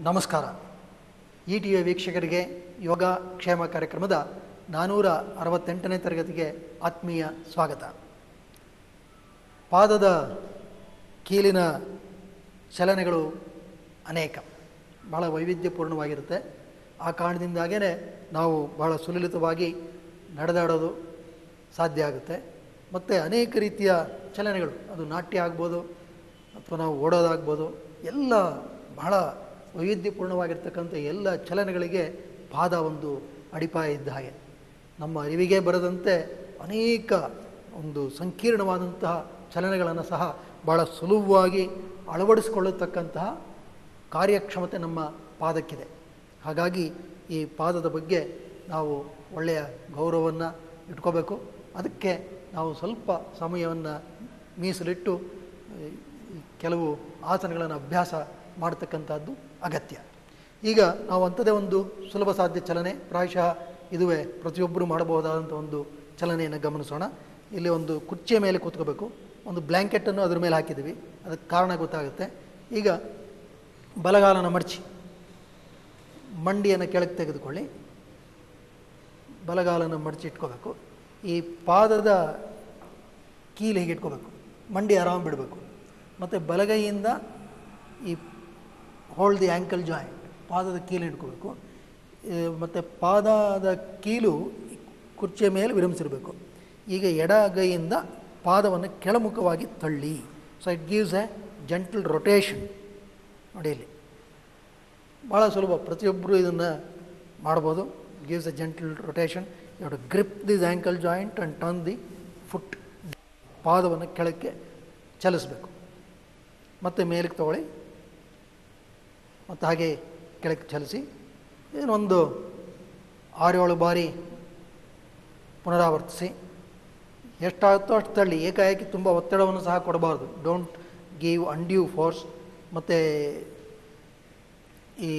ನಮಸ್ಕಾರ E T V ವೀಕ್ಷಕರಿಗೆ ಯೋಗ ಕ್ಷೇಮ ಕಾರ್ಯಕ್ರಮದ ನಾನ್ನೂರ ಅರವತ್ತೆಂಟನೇ ತರಗತಿಗೆ ಆತ್ಮೀಯ ಸ್ವಾಗತ ಪಾದದ ಕೀಲಿನ ಚಲನೆಗಳು ಅನೇಕ ಬಹಳ ವೈವಿಧ್ಯಪೂರ್ಣವಾಗಿರುತ್ತೆ ಆ ಕಾರಣದಿಂದಾಗೇ ನಾವು ಬಹಳ ಸುಲಲಿತವಾಗಿ ನಡೆದಾಡೋದು ಸಾಧ್ಯ ಆಗುತ್ತೆ ಮತ್ತು ಅನೇಕ ರೀತಿಯ ಚಲನೆಗಳು ಅದು ನಾಟ್ಯ ಆಗ್ಬೋದು ಅಥವಾ ನಾವು ಓಡೋದಾಗ್ಬೋದು ಎಲ್ಲ ಬಹಳ ವೈವಿಧ್ಯಪೂರ್ಣವಾಗಿರ್ತಕ್ಕಂಥ ಎಲ್ಲ ಚಲನೆಗಳಿಗೆ ಪಾದ ಒಂದು ಅಡಿಪಾಯ ಇದ್ದ ಹಾಗೆ ನಮ್ಮ ಅರಿವಿಗೆ ಬರದಂತೆ ಅನೇಕ ಒಂದು ಸಂಕೀರ್ಣವಾದಂತಹ ಚಲನೆಗಳನ್ನು ಸಹ ಭಾಳ ಸುಲಭವಾಗಿ ಅಳವಡಿಸಿಕೊಳ್ಳತಕ್ಕಂತಹ ಕಾರ್ಯಕ್ಷಮತೆ ನಮ್ಮ ಪಾದಕ್ಕಿದೆ ಹಾಗಾಗಿ ಈ ಪಾದದ ಬಗ್ಗೆ ನಾವು ಒಳ್ಳೆಯ ಗೌರವವನ್ನು ಇಟ್ಕೋಬೇಕು ಅದಕ್ಕೆ ನಾವು ಸ್ವಲ್ಪ ಸಮಯವನ್ನು ಮೀಸಲಿಟ್ಟು ಈ ಕೆಲವು ಆಸನಗಳನ್ನು ಅಭ್ಯಾಸ ಮಾಡತಕ್ಕಂಥದ್ದು ಅಗತ್ಯ ಈಗ ನಾವು ಅಂಥದ್ದೇ ಒಂದು ಸುಲಭ ಸಾಧ್ಯ ಚಲನೆ ಪ್ರಾಯಶಃ ಇದುವೇ ಪ್ರತಿಯೊಬ್ಬರು ಮಾಡಬಹುದಾದಂಥ ಒಂದು ಚಲನೆಯನ್ನು ಗಮನಿಸೋಣ ಇಲ್ಲಿ ಒಂದು ಕುರ್ಚಿಯ ಮೇಲೆ ಕೂತ್ಕೋಬೇಕು ಒಂದು ಬ್ಲ್ಯಾಂಕೆಟನ್ನು ಅದ್ರ ಮೇಲೆ ಹಾಕಿದ್ದೀವಿ ಅದಕ್ಕೆ ಕಾರಣ ಗೊತ್ತಾಗುತ್ತೆ ಈಗ ಬಲಗಾಲನ ಮಡಚಿ ಮಂಡಿಯನ್ನು ಕೆಳಗೆ ತೆಗೆದುಕೊಳ್ಳಿ ಬಲಗಾಲನ ಮಡಚಿ ಇಟ್ಕೋಬೇಕು ಈ ಪಾದದ ಕೀಲು ಹೀಗೆ ಇಟ್ಕೋಬೇಕು ಮಂಡಿ ಆರಾಮ್ ಬಿಡಬೇಕು ಮತ್ತು ಬಲಗೈಯಿಂದ ಈ ಹೋಲ್ಡ್ ದಿ ಆ್ಯಂಕಲ್ ಜಾಯಿಂಟ್ ಪಾದದ ಕೀಲು ಇಟ್ಕೋಬೇಕು ಮತ್ತು ಪಾದದ ಕೀಲು ಕುರ್ಚಿಯ ಮೇಲೆ ವಿರಮಿಸಿರಬೇಕು ಈಗ ಎಡಗೈಯಿಂದ ಪಾದವನ್ನು ಕೆಳಮುಖವಾಗಿ ತಳ್ಳಿ so it gives a gentle rotation ನೋಡಿ ಇಲ್ಲಿ ಭಾಳ ಸುಲಭ ಪ್ರತಿಯೊಬ್ಬರು ಇದನ್ನು ಮಾಡ್ಬೋದು gives a gentle rotation you to grip this ankle joint and turn the foot ಪಾದವನ್ನು ಕೆಳಕ್ಕೆ ಚಲಿಸಬೇಕು ಮತ್ತು ಮೇಲಕ್ಕೆ ತಗೊಳ್ಳಿ ಮತ್ತು ಹಾಗೆ ಕೆಳಕ್ಕೆ ಚಲಿಸಿ ಏನೊಂದು ಆರೇಳು ಬಾರಿ ಪುನರಾವರ್ತಿಸಿ ಎಷ್ಟಾಗುತ್ತೋ ಅಷ್ಟು ತಳ್ಳಿ ಏಕಾಏಕಿ ತುಂಬ ಒತ್ತಡವನ್ನು ಸಹ ಕೊಡಬಾರ್ದು ಡೋಂಟ್ ಗಿವ್ ಅನ್ಡ್ಯೂ ಫೋರ್ಸ್ ಮತ್ತು ಈ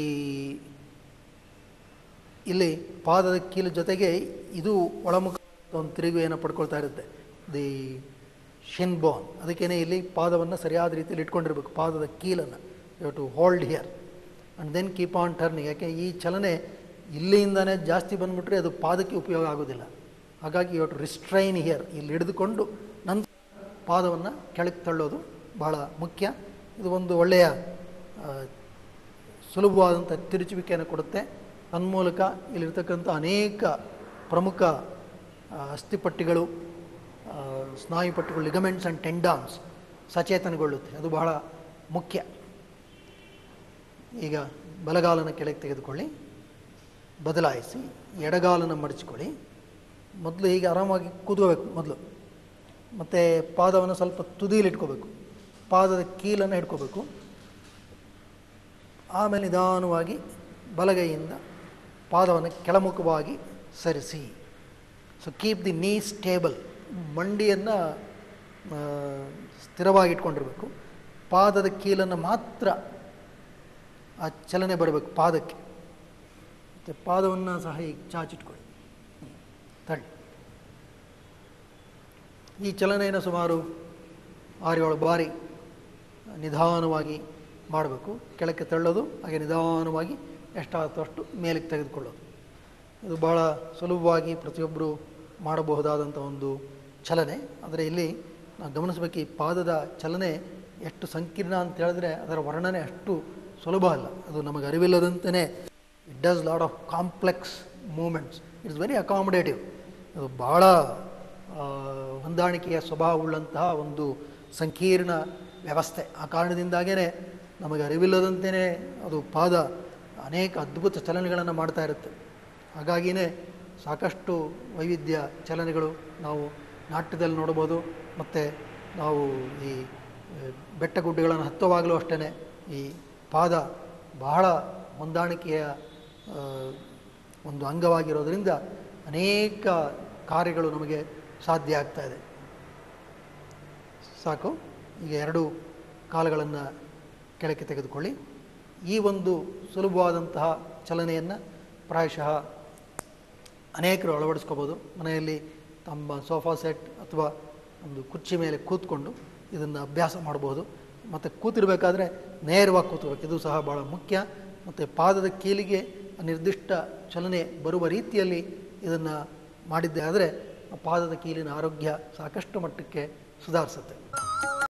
ಇಲ್ಲಿ ಪಾದದ ಕೀಲು ಜೊತೆಗೆ ಇದು ಒಳಮುಖ ಒಂದು ತಿರುಗುವೆಯನ್ನು ಪಡ್ಕೊಳ್ತಾ ಇರುತ್ತೆ ದಿ ಶಿನ್ ಬೋನ್ ಅದಕ್ಕೇನೆ ಇಲ್ಲಿ ಪಾದವನ್ನು ಸರಿಯಾದ ರೀತಿಯಲ್ಲಿ ಇಟ್ಕೊಂಡಿರ್ಬೇಕು ಪಾದದ ಕೀಲನ್ನು you to hold here and then keep on turning ಯಾಕೆ ಈ ಚಲನೆ ಇಲ್ಲಿಂದನೇ ಜಾಸ್ತಿ ಬಂದುಬಿಟ್ರೆ ಅದು ಪಾದಕ್ಕೆ ಉಪಯೋಗ ಆಗೋದಿಲ್ಲ ಹಾಗಾಗಿ ಯು ಟು ರಿಸ್ಟ್ರೈನ್ ಹಿಯರ್ ಇಲ್ಲಿ ಹಿಡಿದುಕೊಂಡು ನಂತರ ಪಾದವನ್ನು ಕೆಳಗೆ ತಳ್ಳೋದು ಬಹಳ ಮುಖ್ಯ ಇದು ಒಂದು ಒಳ್ಳೆಯ ಆ, ಸುಲಭವಾದಂಥ ತಿರುಚುವಿಕೆಯನ್ನು ಕೊಡುತ್ತೆ ತನ್ಮೂಲಕ ಇಲ್ಲಿರ್ತಕ್ಕಂಥ ಅನೇಕ ಪ್ರಮುಖ ಆ, ಅಸ್ಥಿಪಟ್ಟಿಗಳು ಆ, ಸ್ನಾಯುಪಟ್ಟಿಗಳು ಲಿಗಮೆಂಟ್ಸ್ ಆ್ಯಂಡ್ ಟೆಂಡಾನ್ಸ್ ಸಚೇತನಗೊಳ್ಳುತ್ತೆ ಅದು ಬಹಳ ಮುಖ್ಯ ಈಗ ಬಲಗಾಲನ ಕೆಳಗೆ ತೆಗೆದುಕೊಳ್ಳಿ ಬದಲಾಯಿಸಿ ಎಡಗಾಲನ ಮಡಚಿಕೊಳ್ಳಿ ಮೊದಲು ಹೀಗೆ ಆರಾಮಾಗಿ ಕೂತ್ಕೋಬೇಕು ಮೊದಲು ಮತ್ತು ಪಾದವನ್ನು ಸ್ವಲ್ಪ ತುದಿಯಲ್ಲಿ ಇಟ್ಕೋಬೇಕು ಪಾದದ ಕೀಲನ್ನು ಹಿಡ್ಕೋಬೇಕು ಆಮೇಲೆ ನಿಧಾನವಾಗಿ ಬಲಗೈಯಿಂದ ಪಾದವನ್ನು ಕೆಳಮುಖವಾಗಿ ಸರಿಸಿ so keep the knee stable ಮಂಡಿಯನ್ನು ಸ್ಥಿರವಾಗಿ ಇಟ್ಕೊಂಡಿರಬೇಕು ಪಾದದ ಕೀಲನ್ನು ಮಾತ್ರ ಆ ಚಲನೆ ಬರಬೇಕು ಪಾದಕ್ಕೆ ಮತ್ತು ಪಾದವನ್ನು ಸಹ ಈಗ ಚಾಚಿಟ್ಕೊಳ್ಳಿ ತಳ್ಳಿ ಈ ಚಲನೆಯನ್ನು ಸುಮಾರು ಆರು ಏಳು ಬಾರಿ ನಿಧಾನವಾಗಿ ಮಾಡಬೇಕು ಕೆಳಕ್ಕೆ ತಳ್ಳೋದು ಹಾಗೆ ನಿಧಾನವಾಗಿ ಎಷ್ಟಾಗುತ್ತೋ ಅಷ್ಟು ಮೇಲಕ್ಕೆ ತೆಗೆದುಕೊಳ್ಳೋದು ಇದು ಭಾಳ ಸುಲಭವಾಗಿ ಪ್ರತಿಯೊಬ್ಬರು ಮಾಡಬಹುದಾದಂಥ ಒಂದು ಚಲನೆ ಆದರೆ ಇಲ್ಲಿ ನಾವು ಗಮನಿಸಬೇಕು ಈ ಪಾದದ ಚಲನೆ ಎಷ್ಟು ಸಂಕೀರ್ಣ ಅಂತ ಹೇಳಿದ್ರೆ ಅದರ ವರ್ಣನೆ ಅಷ್ಟು ಸುಲಭ ಅಲ್ಲ ಅದು ನಮಗೆ ಅರಿವಿಲ್ಲದಂತೆಯೇ it does lot of complex movements it's very accommodative ಅದು ಭಾಳ ಆ, ಹೊಂದಾಣಿಕೆಯ ಸ್ವಭಾವವುಳ್ಳಂತಹ ಒಂದು ಸಂಕೀರ್ಣ ವ್ಯವಸ್ಥೆ ಆ ಕಾರಣದಿಂದಾಗೇ ನಮಗೆ ಅರಿವಿಲ್ಲದಂತೆಯೇ ಅದು ಪಾದ ಅನೇಕ ಅದ್ಭುತ ಚಲನೆಗಳನ್ನು ಮಾಡ್ತಾ ಇರುತ್ತೆ ಹಾಗಾಗಿಯೇ ಸಾಕಷ್ಟು ವೈವಿಧ್ಯ ಚಲನೆಗಳು ನಾವು ನಾಟ್ಯದಲ್ಲಿ ನೋಡ್ಬೋದು ಮತ್ತು ನಾವು ಈ ಆ, ಬೆಟ್ಟ ಗುಡ್ಡಗಳನ್ನು ಹತ್ತುವಾಗಲೂ ಅಷ್ಟೇ ಈ ಪಾದ ಬಹಳ ಹೊಂದಾಣಿಕೆಯ ಆ, ಒಂದು ಅಂಗವಾಗಿರೋದರಿಂದ ಅನೇಕ ಕಾರ್ಯಗಳು ನಮಗೆ ಸಾಧ್ಯ ಆಗ್ತಾ ಇದೆ ಸಾಕು ಈಗ ಎರಡು ಕಾಲುಗಳನ್ನು ಕೆಳಕ್ಕೆ ತೆಗೆದುಕೊಳ್ಳಿ ಈ ಒಂದು ಸುಲಭವಾದಂತಹ ಚಲನೆಯನ್ನು ಪ್ರಾಯಶಃ ಅನೇಕರು ಅಳವಡಿಸ್ಕೋಬೋದು ಮನೆಯಲ್ಲಿ ತಮ್ಮ ಸೋಫಾ ಸೆಟ್ ಅಥವಾ ಒಂದು ಕುರ್ಚಿ ಮೇಲೆ ಕೂತ್ಕೊಂಡು ಇದನ್ನು ಅಭ್ಯಾಸ ಮಾಡ್ಬೋದು ಮತ್ತು ಕೂತಿರಬೇಕಾದ್ರೆ ನೇರವಾಗಿ ಕೂತ್ಕೋಬೇಕು ಇದು ಸಹ ಭಾಳ ಮುಖ್ಯ ಮತ್ತು ಪಾದದ ಕೀಲಿಗೆ ನಿರ್ದಿಷ್ಟ ಚಲನೆ ಬರುವ ರೀತಿಯಲ್ಲಿ ಇದನ್ನು ಮಾಡಿದ್ದೆ ಆದರೆ ಪಾದದ ಕೀಲಿನ ಆರೋಗ್ಯ ಸಾಕಷ್ಟು ಮಟ್ಟಕ್ಕೆ ಸುಧಾರಿಸುತ್ತೆ